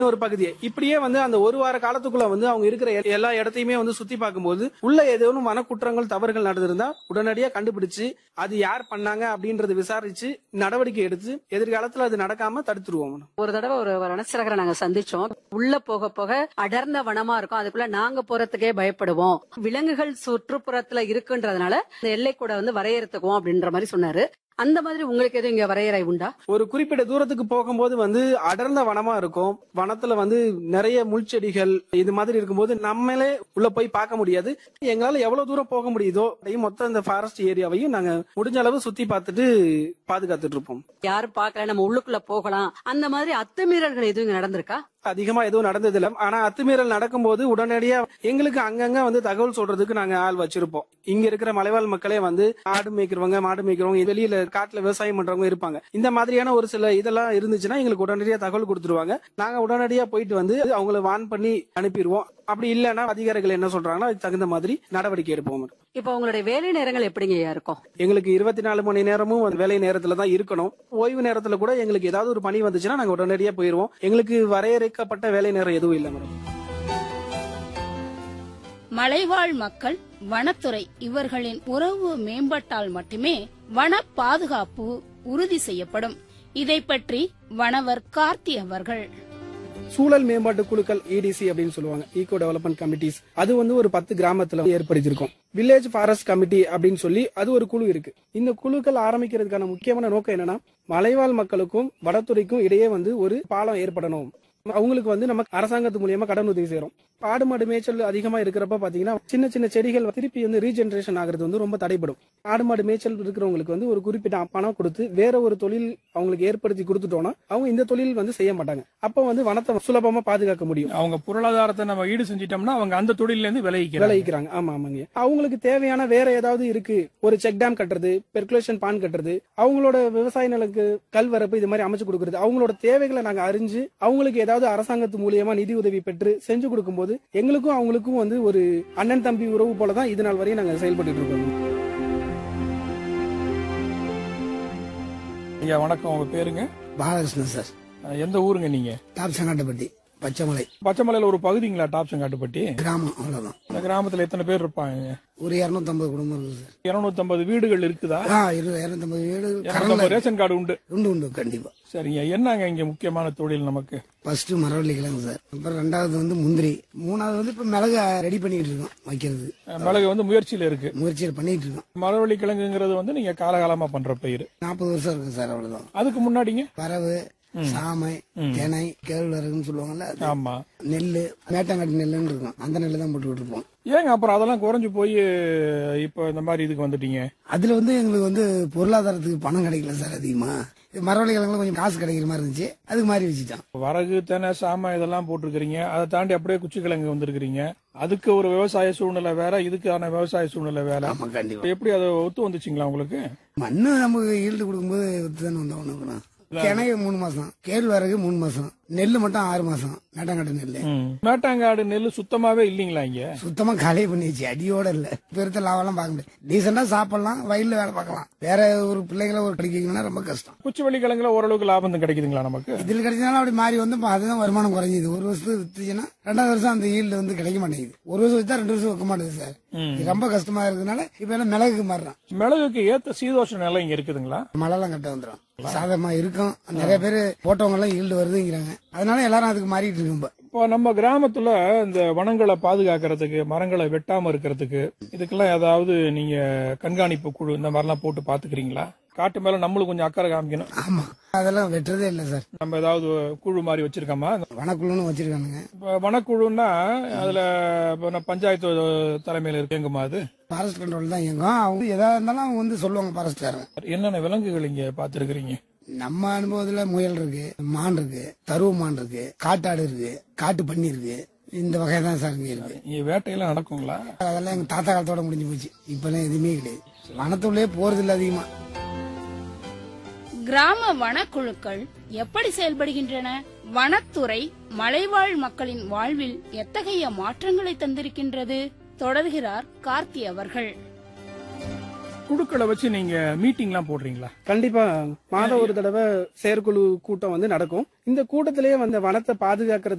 ஒரு பகுதியை இப்படியே வந்து அந்த ஒரு வார காலத்துக்குள்ள வந்து அவங்க இருக்கிற எ- எல்லா இடத்தையுமே வந்து சுத்தி பார்க்கும்போது உள்ள ஏதேனும் வனக்குற்றங்கள் தவறுகள் நடந்திருந்தா உடனடியா கண்டுபிடிச்சு அது யார் பண்ணாங்க அப்படின்றத விசாரிச்சு நடவடிக்கை எடுத்து எதிர்காலத்துல அது நடக்காம தடுத்துருவோம் ஒரு தடவை ஒரு வனச்சரகரை நாங்க சந்திச்சோம் உள்ள போக போக அடர்ந்த வனமா இருக்கும் அதுக்குள்ள நாங்க போறதுக்கே பயப்படுவோம் விலங்குகள் சுற்றுப்புறத்துல இருக்குன்றதுனால இந்த எல்லை கூட வந்து வரையறுத்துக்குவோம் அப்படின்ற மாதிரி சொன்னாரு அந்த மாதிரி உங்களுக்கு எதுவும் இங்க வரையறை உண்டா ஒரு குறிப்பிட்ட தூரத்துக்கு போகும்போது வந்து அடர்ந்த வனமா இருக்கும் வனத்துல வந்து நிறைய முள்செடிகள் இது மாதிரி இருக்கும்போது நம்மளே உள்ள போய் பார்க்க முடியாது எங்களால எவ்வளவு தூரம் போக முடியுதோ அதையும் மொத்த இந்த ஃபாரஸ்ட் ஏரியாவையும் நாங்க முடிஞ்ச அளவு சுத்தி பார்த்துட்டு பாதுகாத்துட்டு இருப்போம் யாரும் பார்க்கல நம்ம உள்ளுக்குள்ள போகலாம் அந்த மாதிரி அத்துமீறல்கள் எதுவும் இங்க நடந்திருக்கா அதிகமா எதுவும் நடந்தது இல்ல ஆனா அத்துமீறல் நடக்கும்போது உடனடியா எங்களுக்கு அங்கங்க வந்து தகவல் சொல்றதுக்கு நாங்க ஆள் வச்சிருப்போம் இங்க இருக்கிற மலைவாழ் மக்களே வந்து ஆடு மேய்க்கிறவங்க மாடு மேய்க்கிறவங்க வெளியில காட்டுல விவசாயம் பண்றவங்க இருப்பாங்க இந்த மாதிரியான ஒரு சில இதெல்லாம் இருந்துச்சுன்னா எங்களுக்கு உடனடியா தகவல் கொடுத்துருவாங்க நாங்க உடனடியா போயிட்டு வந்து அவங்கள வான் பண்ணி அனுப்பிடுவோம் அப்படி இல்லைன்னா அதிகாரிகள் என்ன சொல்றாங்கன்னா அதுக்கு தகுந்த மாதிரி நடவடிக்கை எடுப்போம் இப்ப உங்களுடைய வேலை நேரங்கள் எப்படிங்க ஐயா இருக்கும் எங்களுக்கு இருபத்தி நாலு மணி நேரமும் அந்த வேலை நேரத்துல தான் இருக்கணும் ஓய்வு நேரத்துல கூட எங்களுக்கு ஏதாவது ஒரு பணி வந்துச்சுன்னா நாங்க உடனடியா போயிருவோம் எங்களுக்கு வரையறுக்கப்பட்ட வேலை நேரம் எதுவும் இல்லை மேடம் மலைவாழ் மக்கள் வனத்துறை இவர்களின் உறவு மேம்பட்டால் மட்டுமே வன பாதுகாப்பு உறுதி செய்யப்படும் இதை பற்றி வனவர் கார்த்தி அவர்கள் சூழல் மேம்பாட்டு குழுக்கள் இடிசி அப்படின்னு சொல்லுவாங்க ஈகோ டெவலப்மெண்ட் கமிட்டிஸ் அது வந்து ஒரு பத்து கிராமத்துல ஏற்படுத்தியிருக்கோம் வில்லேஜ் ஃபாரஸ்ட் கமிட்டி அப்படின்னு சொல்லி அது ஒரு குழு இருக்கு இந்த குழுக்கள் ஆரம்பிக்கிறதுக்கான முக்கியமான நோக்கம் என்னன்னா மலைவாழ் மக்களுக்கும் வனத்துறைக்கும் இடையே வந்து ஒரு பாலம் ஏற்படணும் அவங்களுக்கு வந்து நம்ம அரசாங்கத்து மூலியமா கடன் உதவி செய்யறோம் ஆடு மாடு மேய்ச்சல் அதிகமா இருக்கிறப்ப பாத்தீங்கன்னா சின்ன சின்ன செடிகள் திருப்பி வந்து ரீஜெனரேஷன் ஆகுறது வந்து ரொம்ப தடைப்படும் ஆடு மாடு மேய்ச்சல் இருக்கிறவங்களுக்கு வந்து ஒரு குறிப்பிட்ட பணம் கொடுத்து வேற ஒரு தொழில் அவங்களுக்கு ஏற்படுத்தி கொடுத்துட்டோம்னா அவங்க இந்த தொழில் வந்து செய்ய மாட்டாங்க அப்ப வந்து வனத்தை சுலபமா பாதுகாக்க முடியும் அவங்க பொருளாதாரத்தை நம்ம ஈடு செஞ்சிட்டோம்னா அவங்க அந்த தொழில இருந்து விலகிக்கிறாங்க விளைவிக்கிறாங்க ஆமா ஆமாங்க அவங்களுக்கு தேவையான வேற ஏதாவது இருக்கு ஒரு செக் டேம் கட்டுறது பெர்குலேஷன் பான் கட்டுறது அவங்களோட விவசாய நிலக்கு கல்வரப்பு இது மாதிரி அமைச்சு கொடுக்கறது அவங்களோட தேவைகளை நாங்க அறிஞ்சு அவங்களுக்கு ஏதாவது அரசாங்கத்து மூலியமா நிதி உதவி பெற்று செஞ்சு கொடுக்கும்போது எங்களுக்கும் அவங்களுக்கும் வந்து ஒரு அண்ணன் தம்பி உறவு போல தான் இது நாள் வரையும் நாங்க செயல்பட்டு இருக்கோம் ஐயா வணக்கம் உங்க பேருங்க பாலகிருஷ்ணன் சார் அஹ், எந்த ஊருங்க நீங்க டாப் சங்காட்டப்பட்டி பச்சைமலை பச்சைமலையில ஒரு பகுதிங்களா டாப்சன் காட்டுப்பட்டி கிராமம் அவ்வளவுதான் இந்த கிராமத்துல எத்தனை பேர் இருப்பாங்க ஒரு இரநூத்தம்பது குடும்பம் இருக்கு சார் இருநூத்தம்பது வீடுகள் இருக்குதா ஆ இரு இரநூத்தம்பது வீடு கரண்ட்ல இருநூத்தம்பது ரேஷன் கார்டு உண்டு உண்டு உண்டு கண்டிப்பா சரிங்க என்னங்க இங்க முக்கியமான தொழில் நமக்கு ஃபர்ஸ்ட் மரவள்ளி கிழங்கு சார் அப்புறம் ரெண்டாவது வந்து முந்திரி மூணாவது வந்து இப்ப மிளகு ரெடி பண்ணிட்டு இருக்கோம் வைக்கிறது அஹ், மிளகு வந்து முயற்சியில இருக்கு முயற்சியில் பண்ணிட்டு இருக்கோம் மரவள்ளி கிழங்குங்கிறது வந்து நீங்க காலகாலமா பண்ற பயிர் நாற்பது வருஷம் இருக்கு சார் அவ்வளவுதான் அதுக்கு முன்னாடிங்க பறவு சாமை திணை கேழ்வரகுன்னு சொல்லுவாங்கல்ல அது. ஆமா நெல்லு மேட்டங்காட்டு நெல்லுன்னு இருக்கும் அந்த நெல்லு தான் போட்டுக்கிட்டு இருப்போம் ஏங்க அப்புறம் அதெல்லாம் குறைஞ்சு போய் இப்போ இந்த மாதிரி இதுக்கு வந்துட்டீங்க அதுல வந்து எங்களுக்கு வந்து பொருளாதாரத்துக்கு பணம் கிடைக்கல சார் அதிகமா இது மரவள்ளி கிழங்குல கொஞ்சம் காசு கிடைக்கிற மாதிரி இருந்துச்சு அதுக்கு மாதிரி வச்சுட்டோம் வரகு தெனை சாமை இதெல்லாம் போட்டிருக்கிறீங்க அதை தாண்டி அப்படியே குச்சிக்கிழங்கு வந்திருக்கிறீங்க அதுக்கு ஒரு விவசாய சூழ்நிலை வேற இதுக்கான விவசாய சூழ்நிலை வேற ஆமா கண்டிப்பா எப்படி அது ஒத்து வந்துச்சுங்களா உங்களுக்கு மண்ணு நமக்கு ஈல்டு கொடுக்கும்போது வித்து தானே வந்தோம் ஒண்ணு கிணை மூணு மாசம் கேழ்வரகு மூணு மாசம் நெல்லு மட்டும் ஆறு மாசம் நட்டங்காட்டு நெல்லு மேட்டாங்காடு நெல் சுத்தமாவே இல்லீங்களா இங்க சுத்தமா காலி பண்ணிடுச்சு அடியோட இல்ல பெருத்த லாபம்லாம் பார்க்க முடியாது டீசெண்டா சாப்பிடலாம் வயல்ல வேலை பார்க்கலாம் வேற ஒரு பிள்ளைகளை ஒரு படிக்க வைக்கணும்னா ரொம்ப கஷ்டம் குச்சிவள்ளி கிழங்குல ஓரளவுக்கு லாபம் தான் கிடைக்குதுங்களா நமக்கு இதில் கிடைச்சனால அப்படி மாறி வந்து இப்ப அதுதான் வருமானம் குறைஞ்சிது ஒரு வருஷத்துக்கு வித்துச்சுன்னா ரெண்டாவது வருஷம் அந்த ஈல்டு வந்து கிடைக்க மாட்டேங்குது ஒரு வருஷம் வித்தா ரெண்டு வருஷம் வைக்க மாட்டேங்குது சார் இது ரொம்ப கஷ்டமா இருக்கிறதுனால இப்ப எல்லாம் மிளகுக்கு மாறுறான் மிளகுக்கு ஏத்த சீதோஷ நிலை இங்க இருக்குதுங்களா மழைலாம் கட்ட வந்துடும் சாதகமா இருக்கும் நிறைய பேர் போட்டவங்க எல்லாம் ஈல்டு வருதுங்கிறாங்க அதனால எல்லாரும் அதுக்கு மாறிட்டு இருக்கு இப்ப. இப்போ நம்ம கிராமத்துல இந்த வனங்களை பாதுகாக்கிறதுக்கு மரங்களை வெட்டாம இருக்கிறதுக்கு இதுக்கெல்லாம் ஏதாவது நீங்க கண்காணிப்பு குழு இந்த மாதிரிலாம் போட்டு பாத்துக்கிறீங்களா காட்டு மேல நம்மளும் கொஞ்சம் அக்கறை காமிக்கணும் ஆமா அதெல்லாம் வெட்டுறதே இல்ல சார் நம்ம ஏதாவது குழு மாதிரி வச்சிருக்கோமா வனக்குழுன்னு வச்சிருக்கானுங்க இப்போ வனக்குழுன்னா அதுல இப்போ நான் பஞ்சாயத்து தலைமையில இருக்குங்கம்மா அது ஃபாரஸ்ட் கண்ட்ரோல் தான் இயங்கும் அவங்க எதா இருந்தாலும் அவங்க வந்து சொல்லுவாங்க ஃபாரஸ்ட்காரங்க என்னென்ன விலங்குகள் இங்க பாத்துருக்கிறீங்க நம்ம அனுபவத்துல முயல் இருக்கு மான் இருக்கு தருவ மான் இருக்கு காட்டாடு இருக்கு காட்டு பன்னி இருக்கு இந்த வகை தான் சார் இங்க இருக்கு இங்க வேட்டையெல்லாம் நடக்குங்களா அதெல்லாம் எங்க தாத்தா காலத்தோட முடிஞ்சு போச்சு இப்பெல்லாம் எதுவுமே கிடையாது வனத்துள்ளே போறது இல்ல அதிகமா கிராம வனக்குழுக்கள் எப்படி செயல்படுகின்றன வனத்துறை மலைவாழ் மக்களின் வாழ்வில் எத்தகைய மாற்றங்களை தந்திருக்கின்றது தொடர்கிறார் கார்த்தி அவர்கள் குழுக்களை வச்சு நீங்க மீட்டிங் எல்லாம் போடுறீங்களா கண்டிப்பா மாதம் ஒரு தடவை செயற்குழு கூட்டம் வந்து நடக்கும் இந்த கூட்டத்திலேயே வந்து வனத்தை பாதுகாக்கிறது